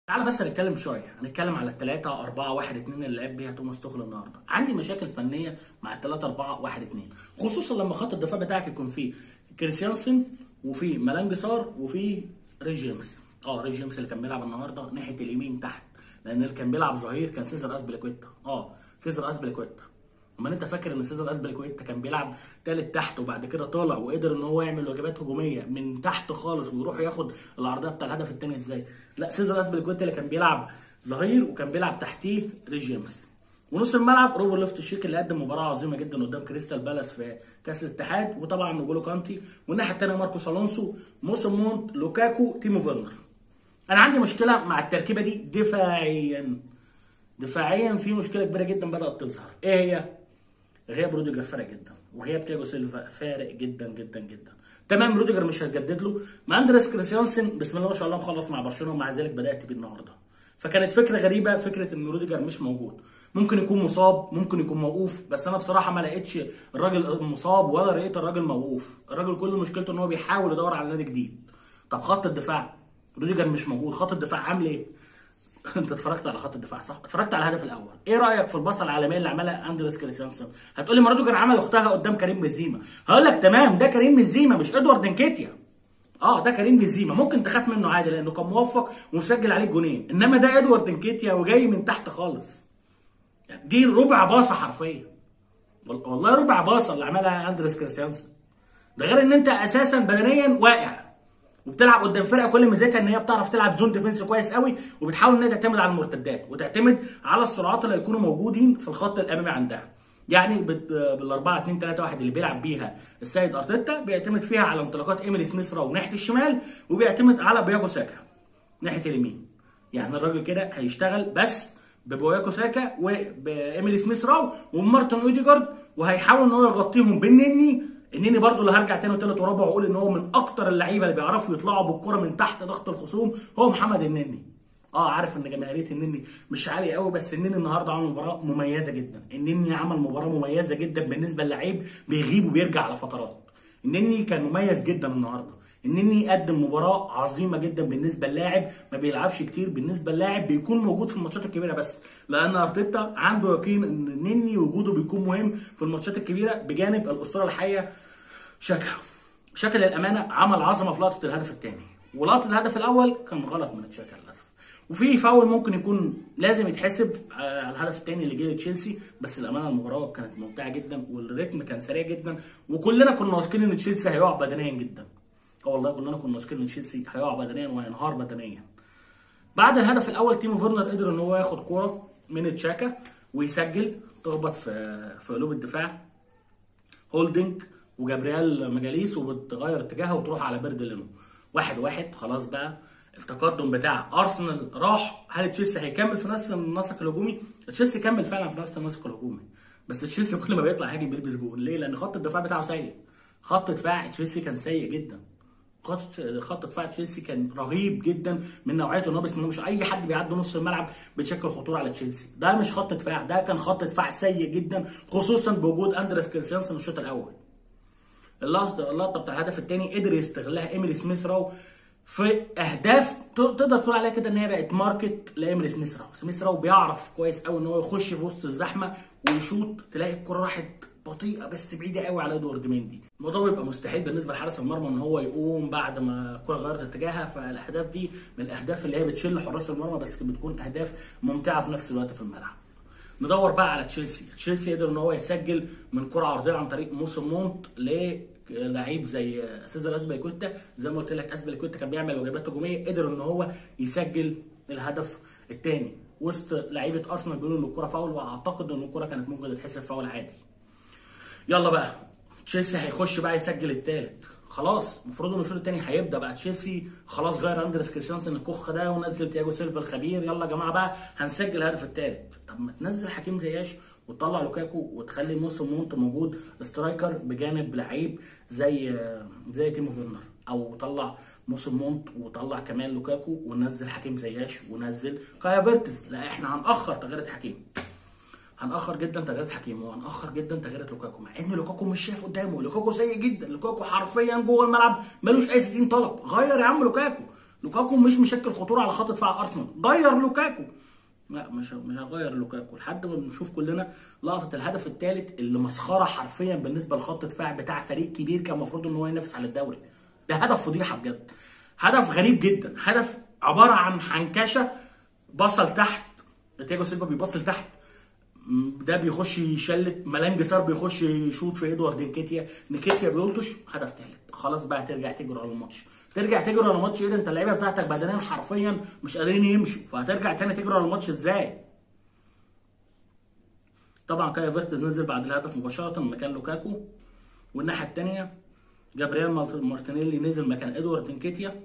تعالى بس نتكلم شويه هنتكلم على الثلاثة 4 1 2 اللي لعب بيها توماس توخل النهارده عندي مشاكل فنيه مع الثلاثة 4 1 2 خصوصا لما خط الدفاع بتاعك يكون فيه كريستيانسن وفي مالانج سار وفي ريج جيمس اه ريج جيمس اللي كان بيلعب النهارده ناحيه اليمين تحت لان اللي كان بيلعب ظهير كان سيزر اسبليكويتا اه سيزر اسبليكويتا امال انت فاكر ان سيزر اسبليكويتا كان بيلعب تالت تحت وبعد كده طالع وقدر ان هو يعمل واجبات هجوميه من تحت خالص ويروح ياخد العرضيه بتاع الهدف الثاني ازاي؟ لا سيزر اسبليكويتا اللي كان بيلعب ظهير وكان بيلعب تحتيه ريج جيمس ونص الملعب روبر ليفت الشيك اللي قدم مباراه عظيمه جدا قدام كريستال بالاس في كاس الاتحاد وطبعا نجولو كانتي والناحيه الثانيه ماركوس الونسو موسم مونت لوكاكو تيمو فيرنر انا عندي مشكله مع التركيبه دي دفاعيا دفاعيا في مشكله كبيره جدا بدات تظهر ايه هي غياب روديجر فارق جدا وغياب تياجو سيلفا فارق جدا جدا جدا تمام روديجر مش هتجدد له ما اندريس كريستيانسن بسم الله ما شاء الله مخلص مع برشلونه ومع ذلك بدات بيه النهارده فكانت فكره غريبه فكره ان روديجر مش موجود ممكن يكون مصاب ممكن يكون موقوف بس انا بصراحه ما لقيتش الراجل مصاب ولا لقيت الراجل موقوف الراجل كل مشكلته ان هو بيحاول يدور على نادي جديد طب خط الدفاع روديجر مش موجود خط الدفاع عامل ايه انت اتفرجت على خط الدفاع صح اتفرجت على الهدف الاول ايه رايك في الباصه العالميه اللي عملها اندريس كريستيانسن هتقول لي ما روديجر عمل اختها قدام كريم بنزيما هقول لك تمام ده كريم بنزيما مش ادوارد انكيتيا اه ده كريم بنزيما ممكن تخاف منه عادي لانه كان موفق ومسجل عليه جونين انما ده ادوارد انكيتيا وجاي من تحت خالص يعني دي ربع باصه حرفيا والله ربع باصه اللي عملها اندريس كريستيانسن ده غير ان انت اساسا بدنيا واقع وبتلعب قدام فرقه كل ميزتها ان هي بتعرف تلعب زون ديفنس كويس قوي وبتحاول ان هي تعتمد على المرتدات وتعتمد على السرعات اللي هيكونوا موجودين في الخط الامامي عندها يعني بال 4 2 3 1 اللي بيلعب بيها السيد ارتيتا بيعتمد فيها على انطلاقات ايميلي سميث راو ناحيه الشمال وبيعتمد على بياجو ساكا ناحيه اليمين يعني الراجل كده هيشتغل بس ببوياكو ساكا وبايميلي سميث راو ومارتن اوديجارد وهيحاول ان هو يغطيهم بالنني النني برضو اللي هرجع تاني وتالت ورابع واقول ان هو من اكتر اللعيبه اللي بيعرفوا يطلعوا بالكره من تحت ضغط الخصوم هو محمد النني اه عارف ان جماهيريه النني مش عاليه قوي بس النني النهارده عمل مباراه مميزه جدا النني عمل مباراه مميزه جدا بالنسبه للعيب بيغيب وبيرجع على فترات النني كان مميز جدا النهارده النني قدم مباراه عظيمه جدا بالنسبه للاعب ما بيلعبش كتير بالنسبه للاعب بيكون موجود في الماتشات الكبيره بس لان ارتيتا عنده يقين ان النني وجوده بيكون مهم في الماتشات الكبيره بجانب الاسطوره الحيه شاكا شاكا للامانه عمل عظمه في لقطه الهدف الثاني ولقطه الهدف الاول كان غلط من تشاكا للاسف وفي فاول ممكن يكون لازم يتحسب على الهدف الثاني اللي جه لتشيلسي بس الامانه المباراه كانت ممتعه جدا والريتم كان سريع جدا وكلنا كنا واثقين ان تشيلسي هيقع بدنيا جدا اه والله كلنا كنا واثقين ان تشيلسي هيقع بدنيا وهينهار بدنيا بعد الهدف الاول تيمو فيرنر قدر ان هو ياخد كوره من تشاكا ويسجل تخبط في في قلوب الدفاع هولدنج وجابريال مجاليس وبتغير اتجاهها وتروح على بيرد لينو واحد واحد خلاص بقى التقدم بتاع ارسنال راح هل تشيلسي هيكمل في نفس النسق الهجومي؟ تشيلسي كمل فعلا في نفس النسق الهجومي بس تشيلسي كل ما بيطلع هاجم بيلبس جول ليه؟ لان خط الدفاع بتاعه سيء خط دفاع تشيلسي كان سيء جدا خط خط دفاع تشيلسي كان رهيب جدا من نوعيته ان هو بسم الله مش اي حد بيعدي نص الملعب بتشكل خطوره على تشيلسي ده مش خط دفاع ده كان خط دفاع سيء جدا خصوصا بوجود اندريس كريستيانسن الشوط الاول اللقطه اللقطه بتاع الهدف الثاني قدر يستغلها ايميلي سميث راو في اهداف تقدر تقول عليها كده ان هي بقت ماركت لايميلي سميث راو سميث راو بيعرف كويس قوي ان هو يخش في وسط الزحمه ويشوط تلاقي الكره راحت بطيئه بس بعيده قوي على ادوارد مندي الموضوع بيبقى مستحيل بالنسبه لحارس المرمى ان هو يقوم بعد ما الكره غيرت اتجاهها فالاهداف دي من الاهداف اللي هي بتشل حراس المرمى بس بتكون اهداف ممتعه في نفس الوقت في الملعب ندور بقى على تشيلسي تشيلسي قدر ان هو يسجل من كره عرضيه عن طريق موسم مونت للعيب زي سيزر اسبليكويتا زي ما قلت لك اسبليكويتا كان بيعمل واجبات هجوميه قدر ان هو يسجل الهدف الثاني وسط لعيبه ارسنال بيقولوا ان الكره فاول واعتقد ان الكره كانت ممكن تتحسب فاول عادي يلا بقى تشيلسي هيخش بقى يسجل الثالث خلاص المفروض ان الشوط الثاني هيبدا بقى تشيلسي خلاص غير اندريس كريستيانسن الكخ ده ونزل تياجو سيلفا الخبير يلا يا جماعه بقى هنسجل الهدف الثالث طب ما تنزل حكيم زياش وتطلع لوكاكو وتخلي موسم مونت موجود سترايكر بجانب لعيب زي زي تيمو فيرنر او طلع موسم مونت وطلع كمان لوكاكو ونزل حكيم زياش ونزل كايا فيرتز لا احنا هنأخر تغييرات حكيم هنأخر جدا تغييرات حكيم وهنأخر جدا تغييرات لوكاكو مع ان لوكاكو مش شايف قدامه لوكاكو سيء جدا لوكاكو حرفيا جوه الملعب ملوش اي 60 طلب غير يا عم لوكاكو لوكاكو مش مشكل خطوره على خط دفاع ارسنال غير لوكاكو لا مش مش هغير لوكاكو لحد ما بنشوف كلنا لقطه الهدف الثالث اللي مسخره حرفيا بالنسبه لخط دفاع بتاع فريق كبير كان المفروض ان هو ينافس على الدوري ده هدف فضيحه بجد هدف غريب جدا هدف عباره عن حنكشه بصل تحت تياجو سيلفا بيبصل تحت ده بيخش يشلت ملانج سار بيخش يشوط في ادوارد نكيتيا نكيتيا بيلطش هدف ثالث خلاص بقى ترجع تجري على الماتش ترجع تجري على الماتش ايه ده انت اللعيبه بتاعتك بدنيا حرفيا مش قادرين يمشوا فهترجع تاني تجري على الماتش ازاي طبعا كاي فيرتز نزل بعد الهدف مباشره مكان لوكاكو والناحيه الثانيه جابرييل مارتينيلي نزل مكان ادوارد نكيتيا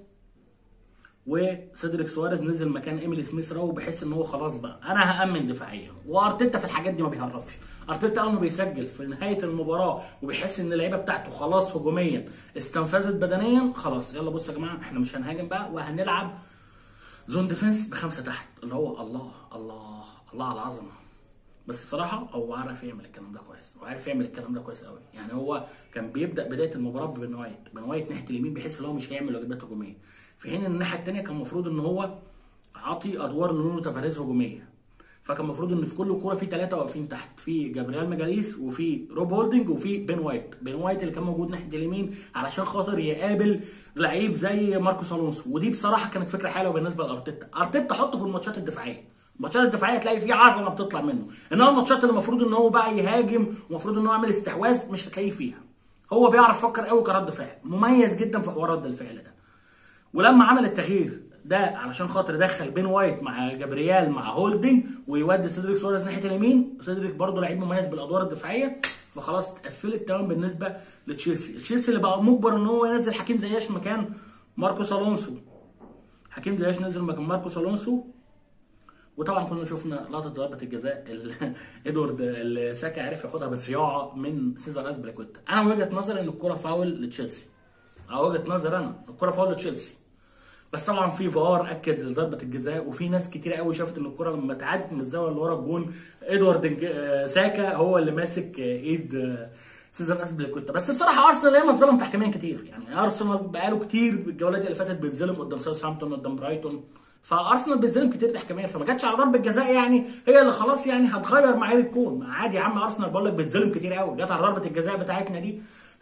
وسيدريك سواريز نزل مكان ايميلي سميث راو بحيث ان هو خلاص بقى انا هامن دفاعيا وارتيتا في الحاجات دي ما بيهربش ارتيتا اول ما بيسجل في نهايه المباراه وبيحس ان اللعيبه بتاعته خلاص هجوميا استنفذت بدنيا خلاص يلا بصوا يا جماعه احنا مش هنهاجم بقى وهنلعب زون ديفنس بخمسه تحت اللي هو الله الله الله على العظمه بس بصراحه هو عارف يعمل الكلام ده كويس وعارف يعمل الكلام ده كويس قوي يعني هو كان بيبدا بدايه المباراه ببن وايت بن وايت ناحيه اليمين بحيث ان هو مش هيعمل واجبات هجوميه في حين ان الناحيه الثانيه كان المفروض ان هو عاطي ادوار لنونو تافاريز هجوميه فكان المفروض ان في كل كوره في ثلاثه واقفين تحت في جابرييل ماجاليس وفي روب هولدنج وفي بين وايت بين وايت اللي كان موجود ناحيه اليمين علشان خاطر يقابل لعيب زي ماركوس الونسو ودي بصراحه كانت فكره حلوه بالنسبه لارتيتا ارتيتا حطه في الماتشات الدفاعيه الماتشات الدفاعيه تلاقي فيه عظمه بتطلع منه انما الماتشات اللي المفروض ان هو بقى يهاجم ومفروض ان هو يعمل استحواذ مش هتلاقيه فيها هو بيعرف يفكر قوي كرد فعل مميز جدا في حوار رد الفعل ده ولما عمل التغيير ده علشان خاطر يدخل بين وايت مع جابرييل مع هولدنج ويودي سيدريك سواريز ناحيه اليمين سيدريك برضه لعيب مميز بالادوار الدفاعيه فخلاص اتقفلت تمام بالنسبه لتشيلسي تشيلسي اللي بقى مجبر ان هو ينزل حكيم زياش مكان ماركوس الونسو حكيم زياش نزل مكان ماركوس الونسو وطبعا كنا شفنا لقطه ضربه الجزاء اللي ادوارد اللي ساكا عرف ياخدها بصياعه من سيزار اسبليكويتا انا وجهه نظري ان الكره فاول لتشيلسي او وجهه نظري انا الكره فاول لتشيلسي بس طبعا في فار اكد ضربه الجزاء وفي ناس كتير قوي شافت ان الكره لما اتعادت من الزاويه اللي ورا الجون ادوارد ساكا هو اللي ماسك ايد سيزر اسبليكويتا بس بصراحه ارسنال ياما اتظلم تحكيميا كتير يعني ارسنال بقاله كتير الجولات اللي فاتت بيتظلم قدام ساوثهامبتون قدام برايتون فارسنال بيتظلم كتير تحكيميا فما جاتش على ضربه جزاء يعني هي اللي خلاص يعني هتغير معايير الكون عادي يا عم ارسنال بقول لك بيتظلم كتير قوي جت على ضربه الجزاء بتاعتنا دي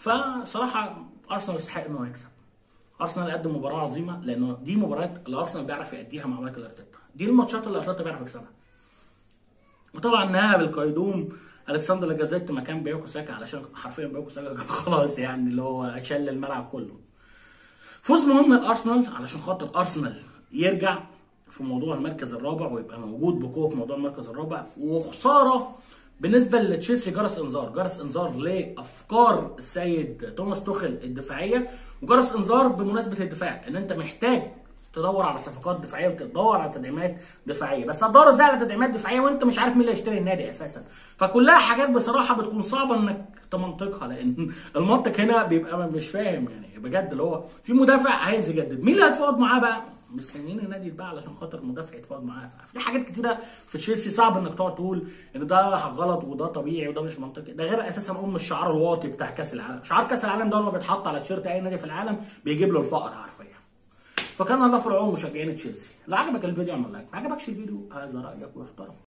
فصراحه ارسنال يستحق انه يكسب ارسنال قدم مباراه عظيمه لانه دي مباريات اللي ارسنال بيعرف يأديها مع مايكل ارتيتا دي الماتشات اللي ارتيتا بيعرف يكسبها وطبعا نهى بالقيدوم الكسندر لاجازيت مكان بيوكو ساكا علشان حرفيا بيوكو ساكا خلاص يعني اللي هو شل الملعب كله فوز مهم لارسنال علشان خاطر ارسنال يرجع في موضوع المركز الرابع ويبقى موجود بقوه في موضوع المركز الرابع وخساره بالنسبه لتشيلسي جرس انذار جرس انذار لافكار السيد توماس توخل الدفاعيه وجرس انذار بمناسبه الدفاع ان انت محتاج تدور على صفقات دفاعيه وتدور على تدعيمات دفاعيه بس هتدور ازاي على تدعيمات دفاعيه وانت مش عارف مين اللي هيشتري النادي اساسا فكلها حاجات بصراحه بتكون صعبه انك تمنطقها لان المنطق هنا بيبقى مش فاهم يعني بجد اللي هو في مدافع عايز يجدد مين اللي هيتفاوض معاه بقى مستنيين النادي يتباع علشان خاطر المدافع يتفاوض معاه في حاجات كتيره في تشيلسي صعب انك تقعد تقول ان ده غلط وده طبيعي وده مش منطقي ده غير اساسا ام الشعار الواطي بتاع كاس العالم شعار كاس العالم ده لما بيتحط على تيشيرت اي نادي في العالم بيجيب له الفقر حرفيا فكان الله في العون مشجعين تشيلسي لو عجبك الفيديو اعمل لايك ما عجبكش الفيديو هذا رايك واحترم